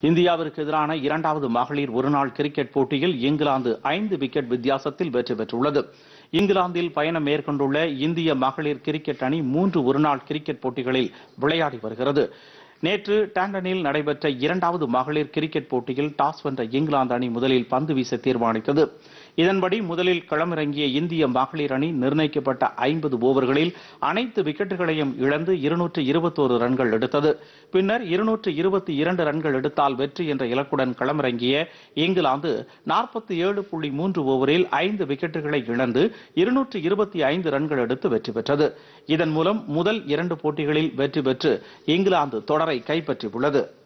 இந்தியாவிற்கு எதிரான இரண்டாவது மகளிர் ஒருநாள் கிரிக்கெட் போட்டியில் இங்கிலாந்து ஐந்து விக்கெட் வித்தியாசத்தில் வெற்றி பெற்றுள்ளது இங்கிலாந்தில் பயணம் மேற்கொண்டுள்ள இந்திய மகளிர் கிரிக்கெட் அணி மூன்று ஒருநாள் கிரிக்கெட் போட்டிகளில் விளையாடி வருகிறது நேற்று டாண்டனில் நடைபெற்ற இரண்டாவது மகளிர் கிரிக்கெட் போட்டியில் டாஸ் வென்ற இங்கிலாந்து அணி முதலில் பந்து வீச தீர்மானித்தது இதன்படி முதலில் களமிறங்கிய இந்திய மகளிர் அணி நிர்ணயிக்கப்பட்ட ஐம்பது ஓவர்களில் அனைத்து விக்கெட்டுகளையும் இழந்து இருநூற்று இருபத்தோரு ரன்கள் எடுத்தது பின்னர் இருநூற்று இருபத்தி இரண்டு ரன்கள் எடுத்தால் வெற்றி என்ற இலக்குடன் களமிறங்கிய இங்கிலாந்து நாற்பத்தி ஏழு புள்ளி மூன்று ஓவரில் ஐந்து விக்கெட்டுகளை இழந்து இருநூற்று இருபத்தி ஐந்து ரன்கள் எடுத்து வெற்றி பெற்றது இதன் மூலம் முதல் இரண்டு போட்டிகளில் வெற்றி பெற்று இங்கிலாந்து தொடரை கைப்பற்றியுள்ளது